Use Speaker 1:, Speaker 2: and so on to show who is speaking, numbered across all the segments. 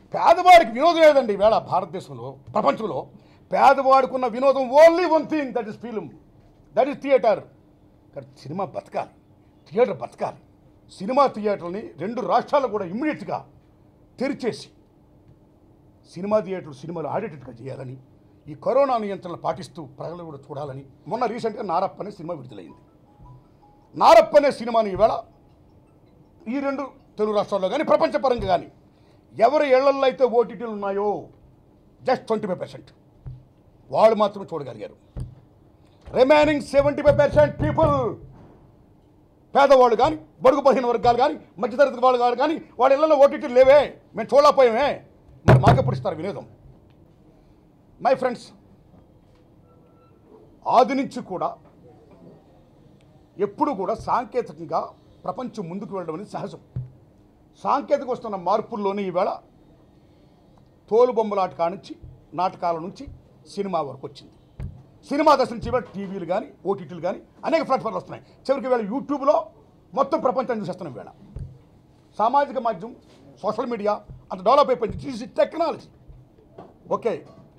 Speaker 1: పేదవాడికి వినోదం లేదండి ఈవేళ భారతదేశంలో ప్రపంచంలో పేదవాడికున్న వినోదం only one thing that is film that is theatre కానీ సినిమా బతకాలి థియేటర్ బతకాలి సినిమా థియేటర్ని రెండు రాష్ట్రాలు కూడా ఇమ్మీడియట్గా తెరిచేసి సినిమా థియేటర్లు సినిమాలు ఆడేటట్టుగా చేయాలని ఈ కరోనా నియంత్రణ పాటిస్తూ ప్రజలు కూడా చూడాలని మొన్న రీసెంట్గా నారప్ప అనే సినిమా విడుదలైంది నారప్ప అనే సినిమాని ఈవేళ ఈ రెండు తెలుగు రాష్ట్రాల్లో కానీ ప్రపంచపరంగా కానీ ఎవరి ఇళ్లల్లో అయితే ఓటీటీలు ఉన్నాయో జస్ట్ ట్వంటీ ఫైవ్ పర్సెంట్ వాళ్ళు మాత్రమే చూడగలిగారు remaining seventy five percent people పేదవాళ్ళు కానీ బడుగు బలహీన వర్గాలు కానీ మధ్యతరగతి వాళ్ళు కాదు కానీ వాళ్ళ ఇళ్లలో ఓటీటీలు లేవే మేము చూడలేకపోయామే మరి మాకెప్పుడు ఇస్తారు వినోదం మై ఫ్రెండ్స్ ఆది నుంచి కూడా ఎప్పుడు కూడా సాంకేతికంగా ప్రపంచం ముందుకు వెళ్ళడం అనేది సహజం సాంకేతిక వస్తున్న మార్పుల్లోనే ఈవేళ తోలుబొమ్మలాట కానించి నాటకాల నుంచి సినిమా వరకు వచ్చింది సినిమా దశ నుంచి ఇవాళ టీవీలు కానీ ఓటీటీలు కానీ అనేక ప్లాట్ఫామ్లు వస్తున్నాయి చివరికి వేళ యూట్యూబ్లో మొత్తం ప్రపంచాన్ని చూసేస్తున్నాం వేళ సామాజిక మాధ్యమం సోషల్ మీడియా అంత డెవలప్ అయిపోయింది దిస్ ఇస్ టెక్నాలజీ ఓకే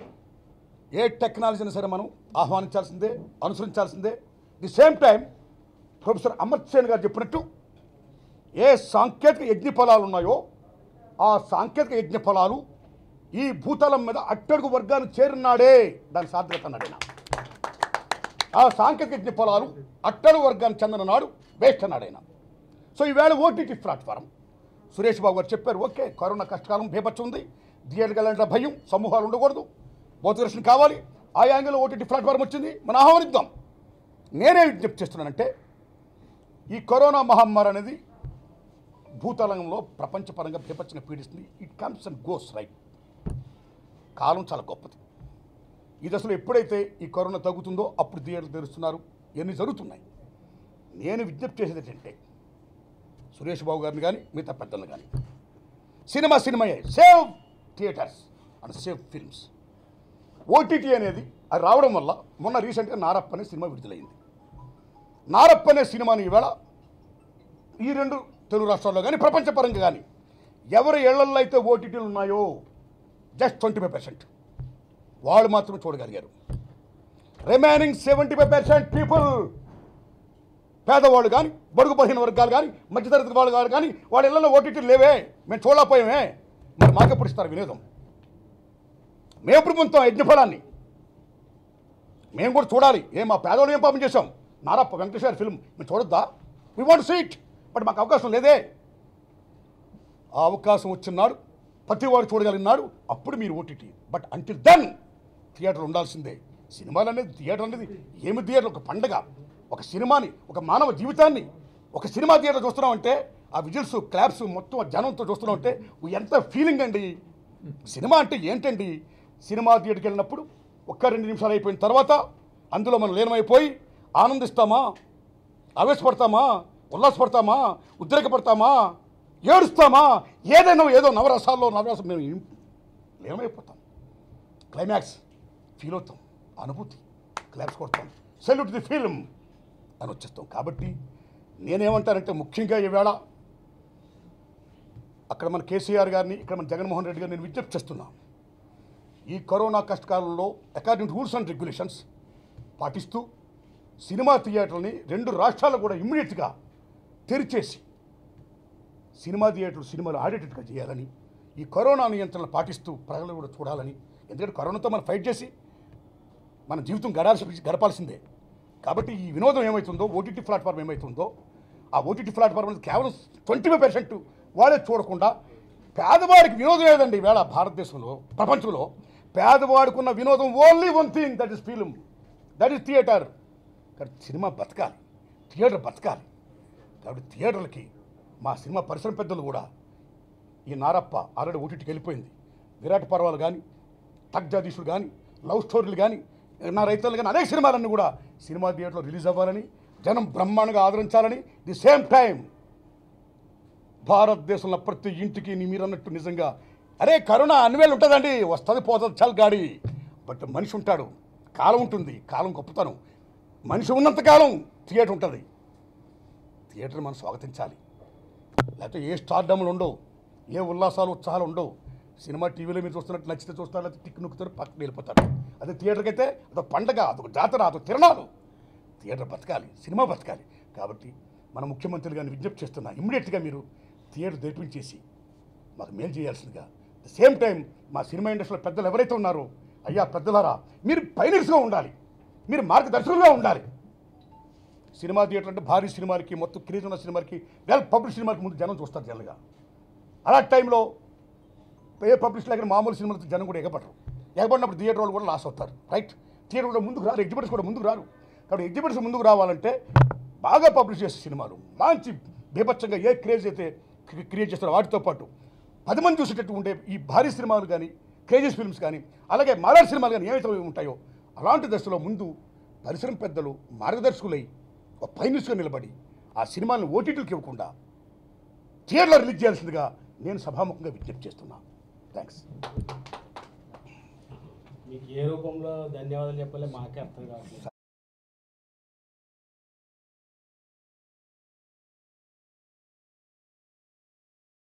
Speaker 1: ఏ టెక్నాలజీ అయినా సరే మనం ఆహ్వానించాల్సిందే అనుసరించాల్సిందే the same time professor Amar Sen garu చెప్పినట్టు ఏ సాంకేతిక యజ్ఞ ఫలాలు ఉన్నాయో ఆ సాంకేతిక యజ్ఞ ఫలాలు ఈ భూతలం మీద అట్టడుగు వర్గాన్ని చేరినాడే దాని సార్థకత అన్నాడు ఆయన. ఆ సాంకేతిక యజ్ఞ ఫలాలు అట్టడుగు వర్గానికి చెందిన నాడు వేస్ట్ అన్నాడు ఆయన సో ఈవేళ ఓటీటీ ప్లాట్ఫారం సురేష్ బాబు గారు చెప్పారు ఓకే కరోనా కష్టకాలం బేపచ్చు ఉంది థియేటర్కి వెళ్ళాలంటే భయం సమూహాలు ఉండకూడదు భౌతిక కావాలి ఆ యాంగిల్లో ఓటీటీ ప్లాట్ఫారం వచ్చింది మనం ఆహ్వానిద్దాం నేనే విజ్ఞప్తి చేస్తున్నానంటే ఈ కరోనా మహమ్మారి అనేది భూతలంలో ప్రపంచపరంగా బీభత్సంగా పీడిస్తుంది it comes and goes right కాలం చాలా గొప్పది ఈ దశలో ఎప్పుడైతే ఈ కరోనా తగ్గుతుందో అప్పుడు థియేటర్లు తెరుస్తున్నారు ఇవన్నీ జరుగుతున్నాయి నేను విజ్ఞప్తి చేసేది ఏంటంటే సురేష్ బాబు గారిని కానీ మిగతా పెద్దలను కానీ సినిమా సినిమాయే save theatres and save films OTT అనేది అది రావడం వల్ల మొన్న రీసెంట్గా నారప్ప అనే సినిమా విడుదలైంది నారప్ప అనే సినిమాని ఈవేళ ఈ రెండు తెలుగు రాష్ట్రాల్లో కానీ ప్రపంచపరంగా కానీ ఎవరి ఇళ్లల్లో అయితే ఓటీటీలు ఉన్నాయో జస్ట్ ట్వంటీ ఫైవ్ పర్సెంట్ వాళ్ళు మాత్రమే చూడగలిగారు remaining seventy five percent people పేదవాళ్ళు కానీ బడుగు బలహీన వర్గాలు కానీ మధ్యతరగతి వాళ్ళు కాదు కానీ వాళ్ళ ఇళ్లలో ఓటీటీలు లేవే మేము చూడలేకపోయామే మరి మాకెప్పుడు ఇస్తారు వినోదం మేము ఎప్పుడు పొందుతాం యజ్ఞఫలాన్ని మేము కూడా చూడాలి ఏ మా పేదవాళ్ళు ఏం పాపం చేశాం నారప్ప వెంకటేశ్వర ఫిల్మ్ మేము చూడొద్దా వీ వాంట్ సీట్ బట్ మాకు అవకాశం లేదే ఆ అవకాశం వచ్చినాడు ప్రతివాడు చూడగలిగినాడు అప్పుడు మీరు OTT but until then theatre ఉండాల్సిందే సినిమాలు అనేది థియేటర్ అనేది ఏమి థియేటర్ ఒక పండగ ఒక సినిమాని ఒక మానవ జీవితాన్ని ఒక సినిమా థియేటర్ చూస్తున్నామంటే ఆ విజిల్స్ క్లాప్స్ మొత్తం ఆ జనంతో చూస్తున్నామంటే ఎంత ఫీలింగ్ అండి సినిమా అంటే ఏంటండి సినిమా థియేటర్కి వెళ్ళినప్పుడు ఒక్క రెండు నిమిషాలు అయిపోయిన తర్వాత అందులో మనం లీనమైపోయి ఆనందిస్తామా ఆవేశపడతామా ఉల్లాసపడతామా ఉద్రేకపడతామా ఏడుస్తామా ఏదైనా ఏదో నవరసాల్లో నవరసం మేము ఇం- లీనమైపోతాం క్లైమాక్స్ ఫీల్ అవుతాం అనుభూతి క్లాప్స్ కొడతాం సెల్యూట్ ది ఫిల్మ్ అని వచ్చేస్తాం కాబట్టి నేనేమంటానంటే ముఖ్యంగా ఈవేళ అక్కడ మన కేసీఆర్ గారిని ఇక్కడ మన జగన్మోహన్ రెడ్డి గారిని నేను విజ్ఞప్తి చేస్తున్నాను ఈ కరోనా కష్టకాలంలో according to rules and regulations పాటిస్తూ సినిమా థియేటర్ని రెండు రాష్ట్రాలు కూడా ఇమ్మీడియట్గా తెరిచేసి సినిమా థియేటర్లు సినిమాలు ఆడేటట్టుగా చేయాలని ఈ కరోనా నియంత్రణ పాటిస్తూ ప్రజలు కూడా చూడాలని ఎందుకంటే కరోనాతో మనం ఫైట్ చేసి మన జీవితం గడాల్సి గడపాల్సిందే కాబట్టి ఈ వినోదం ఏమవుతుందో ఓటీటీ ప్లాట్ఫామ్ ఏమవుతుందో ఆ ఓటీటీ ప్లాట్ఫామ్ అనేది కేవలం ట్వంటీ ఫైవ్ పర్సెంట్ వాళ్ళే చూడకుండా పేదవాడికి వినోదం లేదండి ఈవేళ భారతదేశంలో ప్రపంచంలో పేదవాడికున్న వినోదం only one thing that is film that is theatre కానీ సినిమా బతకాలి థియేటర్ బతకాలి కాబట్టి థియేటర్లకి మా సినిమా పరిశ్రమ పెద్దలు కూడా ఈ నారప్ప ఆల్రెడీ ఓటీటీకి వెళ్ళిపోయింది విరాట్ పర్వాలు కానీ తగ్జాధీశుడు కానీ లవ్ స్టోరీలు కానీ నా రైతులు కానీ అనేక సినిమాలన్నీ కూడా సినిమా థియేటర్లో రిలీజ్ అవ్వాలని జనం బ్రహ్మాండంగా ఆదరించాలని ది సేమ్ టైం భారతదేశంలో ప్రతి ఇంటికి నీ మీరు అన్నట్టు నిజంగా అరే కరోనా అన్వేలు ఉంటుందండి వస్తుంది పోతుంది చల్ గాడి బట్ మనిషి ఉంటాడు కాలం ఉంటుంది కాలం గొప్పతనం మనిషి ఉన్నంతకాలం థియేటర్ ఉంటుంది థియేటర్ మనం స్వాగతించాలి లేకపోతే ఏ స్టార్డమ్లు ఉండవు ఏ ఉల్లాసాలు ఉత్సాహాలు ఉండవు సినిమా టీవీలో మీరు చూస్తున్నట్టు నచ్చితే చూస్తారు లేకపోతే టిక్ నొక్కుతారు పక్కన వెళ్ళిపోతారు అదే థియేటర్కి అయితే అదొక పండగ అదొక జాతర అదొక తిరణాలు థియేటర్ బతకాలి సినిమా బతకాలి కాబట్టి మన ముఖ్యమంత్రి గారిని విజ్ఞప్తి చేస్తున్నా ఇమ్మీడియట్గా మీరు థియేటర్ తెరిపించేసి మాకు మేలు చేయాల్సిందిగా ద సేమ్ టైం మా సినిమా ఇండస్ట్రీలో పెద్దలు ఎవరైతే ఉన్నారో అయ్యా పెద్దలారా మీరు పైనర్స్గా ఉండాలి మీరు మార్గదర్శకులుగా ఉండాలి సినిమా థియేటర్ అంటే భారీ సినిమాలకి మొత్తం క్రేజ్ ఉన్న సినిమాలకి వెల్ పబ్లిక్ సినిమాకి ముందు జనం చూస్తారు జనరల్గా అలాంటి టైంలో ఏ పబ్లిష్ లేక మామూలు సినిమాలతో జనం కూడా ఎగపడరు ఎగబడినప్పుడు థియేటర్ వాళ్ళు కూడా లాస్ అవుతారు రైట్ థియేటర్ కూడా ముందుకు రారు ఎగ్జిబిటర్స్ కూడా ముందుకు రారు కాబట్టి ఎగ్జిబిటర్స్ ముందుకు రావాలంటే బాగా పబ్లిష్ చేసే సినిమాలు మంచి బీభత్సంగా ఏ క్రేజ్ అయితే క్రి- క్రియేట్ చేస్తారో వాటితో పాటు పది మంది చూసేటట్టు ఉండే ఈ భారీ సినిమాలు కానీ క్రేజెస్ ఫిల్మ్స్ కానీ అలాగే మాలాడి సినిమాలు కానీ ఏవైతే ఉంటాయో అలాంటి దశలో ముందు పరిశ్రమ పెద్దలు మార్గదర్శకులై ఒక పైనిస్గా నిలబడి ఆ సినిమాలను ఓటీటీలకు ఇవ్వకుండా థియేటర్లో రిలీజ్ చేయాల్సిందిగా నేను సభాముఖంగా విజ్ఞప్తి చేస్తున్నాను థ్యాంక్స్
Speaker 2: మీకు ఏ రూపంలో ధన్యవాదాలు చెప్పాలి మాకే అర్థం కావట్లేదు